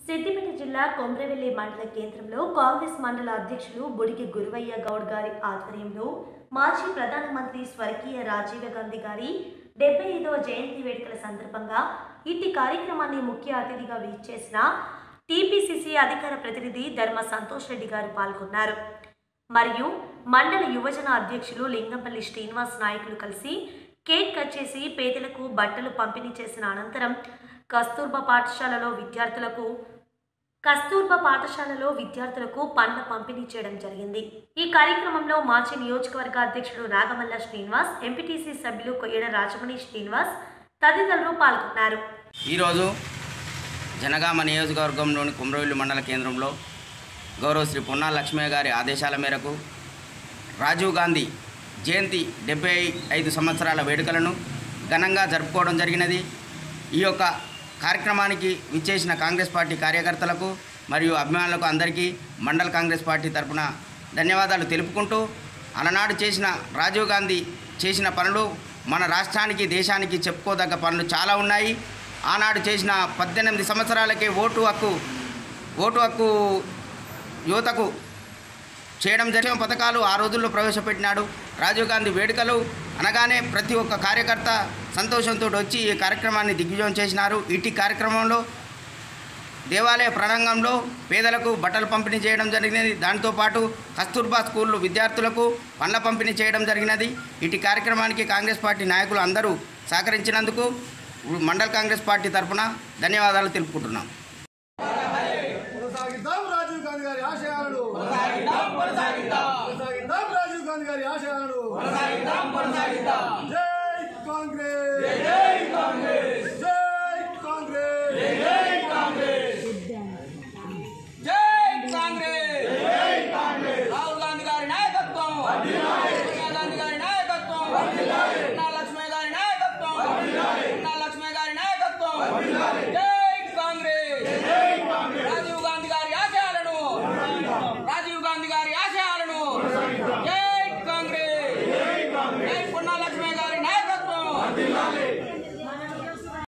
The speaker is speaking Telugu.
సిద్దిపేట జిల్లా కొమ్రవెల్లి మండల కేంద్రంలో కాంగ్రెస్ మండల అధ్యక్షులు బుడికి గురువయ్య గౌడ్ గారి ఆధ్వర్యంలో మాజీ ప్రధానమంత్రి స్వర్గీయ రాజీవ్ గాంధీ గారి డెబ్బై ఐదవ జయంతి వేడుకల సందర్భంగా ఇట్టి కార్యక్రమాన్ని ముఖ్య అతిథిగా వీచేసిన టీపీసీసీ అధికార ప్రతినిధి ధర్మ సంతోష్ రెడ్డి గారు పాల్గొన్నారు మరియు మండల యువజన అధ్యక్షులు లింగంపల్లి శ్రీనివాస్ నాయకులు కలిసి కేక్ కట్ చేసి పేదలకు బట్టలు పంపిణీ చేసిన అనంతరం కస్తూర్బా పాఠశాలలో విద్యార్థులకు కస్తూర్బా పాఠశాలలో విద్యార్థులకు పండ్ల పంపిణీ చేయడం జరిగింది ఈ కార్యక్రమంలో మాజీ నియోజకవర్గ అధ్యక్షుడు నాగమల్ల శ్రీనివాస్ ఎంపీటీసీ సభ్యులు కొయ్యడ రాజమణి శ్రీనివాస్ తదితరులు పాల్గొన్నారు ఈరోజు జనగామ నియోజకవర్గంలోని కుమ్రవెల్లి మండల కేంద్రంలో గౌరవ శ్రీ పొన్నా లక్ష్మయ్య గారి ఆదేశాల మేరకు రాజీవ్ గాంధీ జయంతి డెబ్బై ఐదు సంవత్సరాల వేడుకలను ఘనంగా జరుపుకోవడం జరిగినది ఈ యొక్క కార్యక్రమానికి విచ్చేసిన కాంగ్రెస్ పార్టీ కార్యకర్తలకు మరియు అభిమానులకు అందరికీ మండల కాంగ్రెస్ పార్టీ తరపున ధన్యవాదాలు తెలుపుకుంటూ అలనాడు చేసిన రాజీవ్ గాంధీ చేసిన పనులు మన రాష్ట్రానికి దేశానికి చెప్పుకోదగ్గ పనులు చాలా ఉన్నాయి ఆనాడు చేసిన పద్దెనిమిది సంవత్సరాలకే ఓటు హక్కు ఓటు హక్కు యువతకు చేయడం జరిగిన పథకాలు ఆ రోజుల్లో ప్రవేశపెట్టినాడు రాజీవ్ గాంధీ వేడుకలు అనగానే ప్రతి ఒక్క కార్యకర్త సంతోషంతో వచ్చి ఈ కార్యక్రమాన్ని దిగ్విజయం చేసినారు ఇటీ కార్యక్రమంలో దేవాలయ ప్రణాంగంలో పేదలకు బట్టలు పంపిణీ చేయడం జరిగినది దాంతోపాటు కస్తూర్బా స్కూళ్ళు విద్యార్థులకు పండ్ల పంపిణీ చేయడం జరిగినది ఇటు కార్యక్రమానికి కాంగ్రెస్ పార్టీ నాయకులు అందరూ సహకరించినందుకు మండల కాంగ్రెస్ పార్టీ తరఫున ధన్యవాదాలు తెలుపుకుంటున్నాం కొనసాగిద్దాం రాజీవ్ గాంధీ గారి ఆశయాలను కొనసాగిద్దాం రాజీవ్ గాంధీ గారి ఆశయాలను జై కాంగ్రెస్